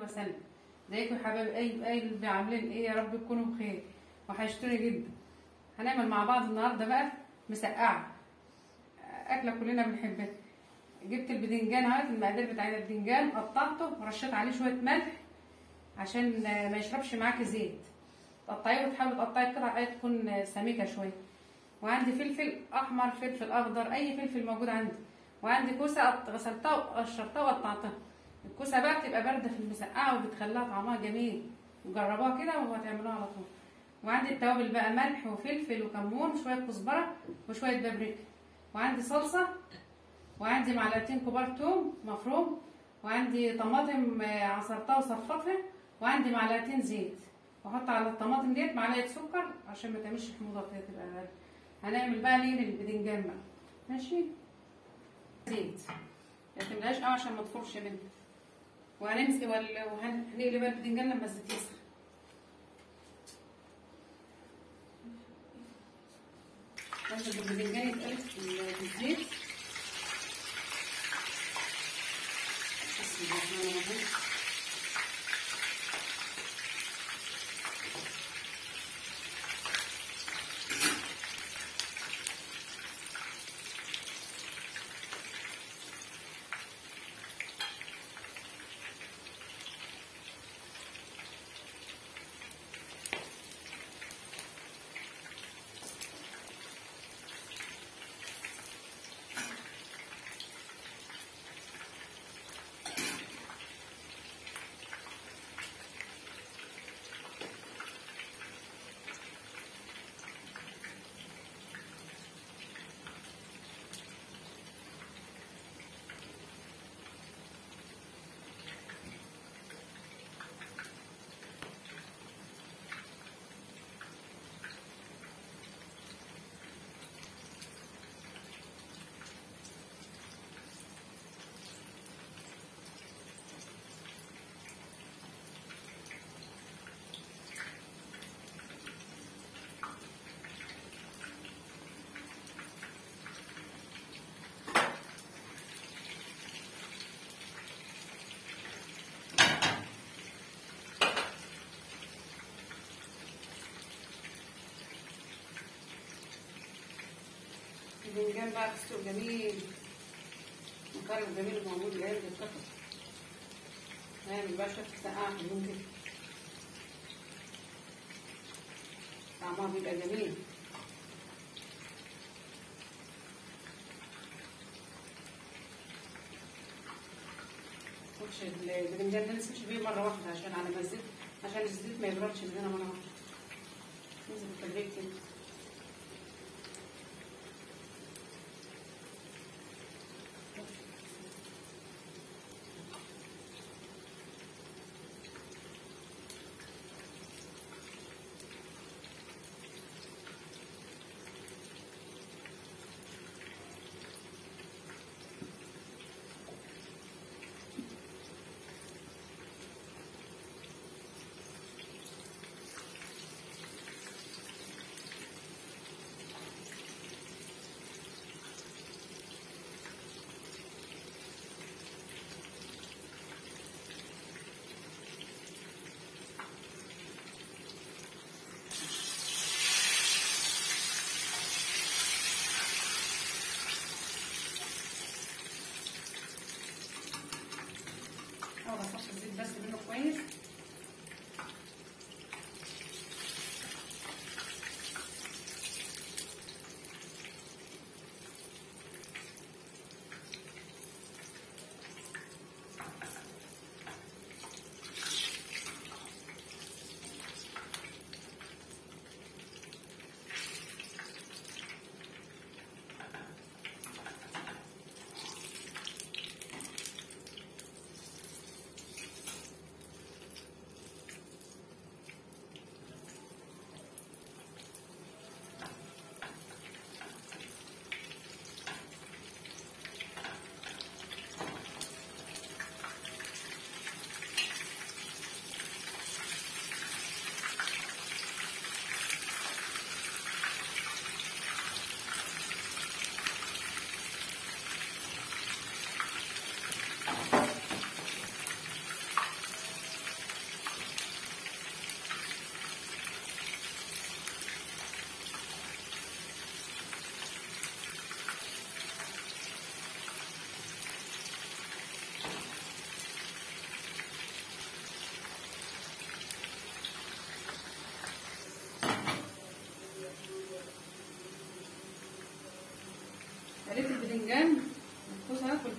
وسلم ازيكم يا حبايب اي قلبي عاملين ايه يا رب تكونوا بخير وحشتوني جدا هنعمل مع بعض النهارده بقى مسقعه اكله كلنا بنحبها جبت البدنجان اهو المقادير بتاعت البدنجان قطعته ورشيت عليه شويه ملح عشان ما يشربش معاكي زيت تقطعيه وتحاولي تقطعي القطع ايه تكون سميكه شويه وعندي فلفل احمر فلفل اخضر اي فلفل موجود عندي وعندي كوسه غسلتها وقشرتها وقطعتها الكوسه بقى بتبقى بارده في المسقعه وبتخليها طعمها جميل جربوها كده وهتعملوها على طول وعندي التوابل بقى ملح وفلفل وكمون وشويه كزبره وشويه بابريكا وعندي صلصه وعندي معلقتين كبار توم مفروم وعندي طماطم عصرتها وصفطها وعندي معلقتين زيت واحط على الطماطم ديت معلقه سكر عشان ما تعملش حموضه كده تبقى غالية هنعمل بقى لين البدنجان بقى ماشي زيت ما تملاش قوي عشان ما تفرش منها وهنمسك وهنقلب البدنجان لما الزيت يسخن لازم البدنجان يتقلب في الزيت بسم الله الرحمن الرحيم البنجان بقى في السوق جميل مقارب جميل موجود العيال بتتقطع هنعمل بقى شوية سقعة حلوين كده طعمها بيبقى جميل خدش البنجان ده نسيبش بيه مرة واحدة عشان على ما الزيت عشان الزيت ما يبردش من هنا مرة واحدة ننزل التلاجة كده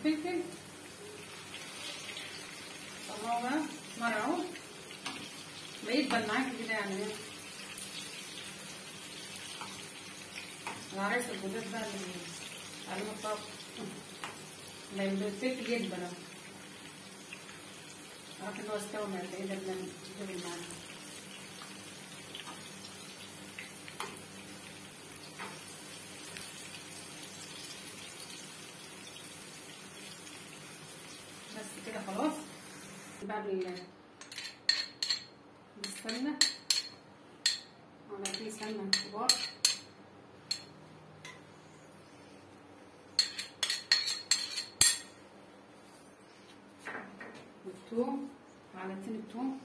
فلفل طلعه بقى مرعو بيدبل معاكي كده يعني ايه العرايس الجداد بقى اللي عليهم الطبخ لما الفلفل يدبل اهو عارف ان هو استوى من قد ايه ده لما يدبل معانا بس كده خلاص بقى بال بالسمنة معلقتين سمنة كبار والثوم معلقتين الثوم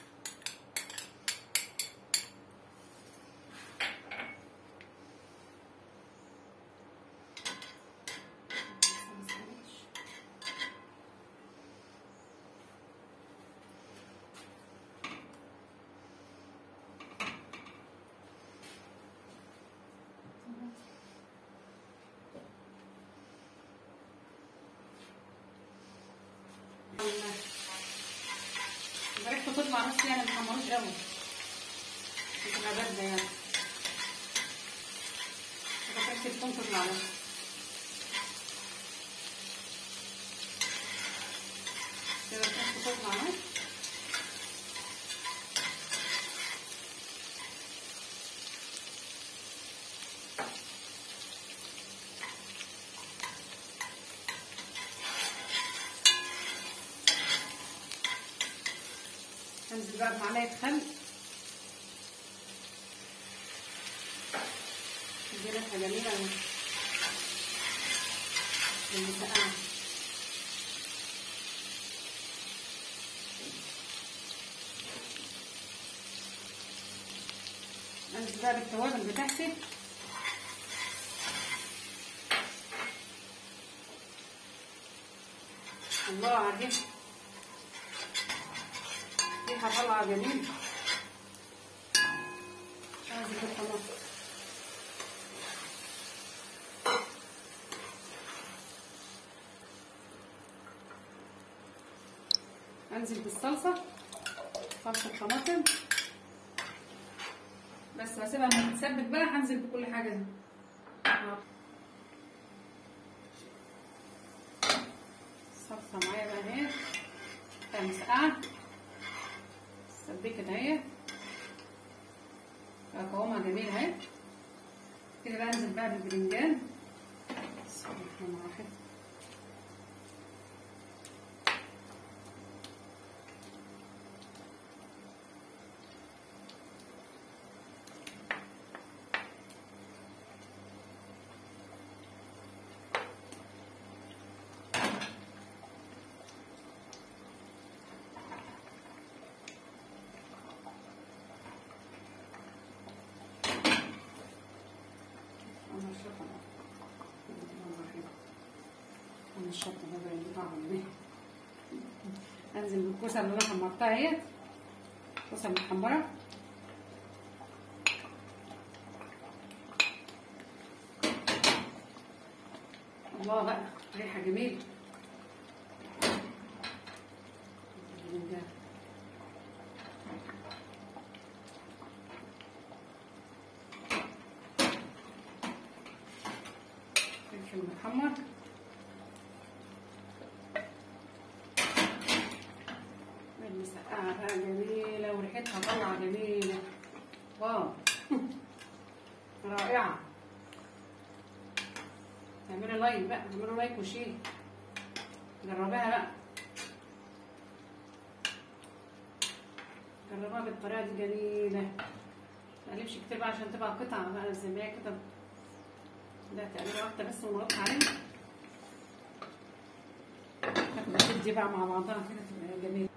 ريحته تطلع بس يعني محمروش قوي تبقى باردة يعني كده ريحة الثوم تطلع بس كده ريحته تطلع بس انزل بقى بمعلقه خل دي ريحه جميله للمسقعه انزل بقى بالتوابل بتاعتي الله على الريحه ريحة طالعة جميل هذه الطماطم انزل بالصلصة صلصة طماطم بس هسيبها لما تتسبك بقى هنزل بكل حاجة دي الصلصة معايا بقى اهي فيها مسقعة سبكت اهي قوامها جميل اهي كده بقى انزل بقى بالبرنجان بسم الله الرحمن الرحيم انا الشطه انا الشطه ده بقى اللي طعم ايه انزل بالكوسه اللي انا حمرتها اهي الكوسه المحمره الله بقى ريحه جميله فلفل محمر المسقعة بقى جميلة وريحتها طالعة جميلة واو رائعة اعملوا لايك بقى اعملوا لايك وشير جربيها بقى جربوها بالطريقة دي جميلة متقلبش كتير بقى عشان تبقى قطعة بقى زي ما هي كده ده تقريبا واحدة بس ونغطي عليها تاخد تدي بقى مع بعضها كده تبقى جميلة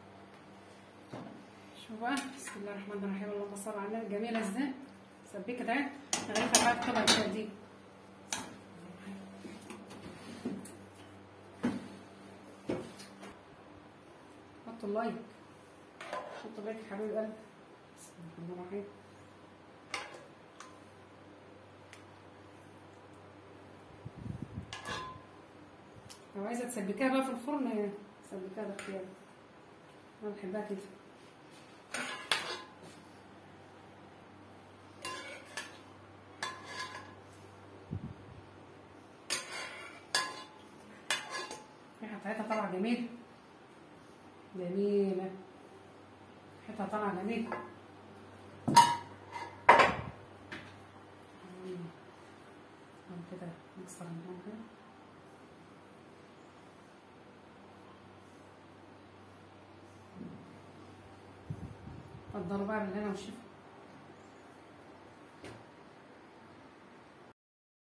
شوفوا بقى بسم الله الرحمن الرحيم اللهم صل على النبي جميلة ازاي سبيكة ده نغرفها بقى في طبق الشديد حطوا اللايك حطوا لايك يا حبيب قلبي بسم الله الرحمن الرحيم لو عايزه تسبكيها بقى في الفرن سبكيها ده اختياري انا بحبها كده الريحه بتاعتها طالعه جميله جميله ريحتها طالعه جميله مم. بعد كده نكسر النار كده اتفضلوا بقى بالهنا والشفا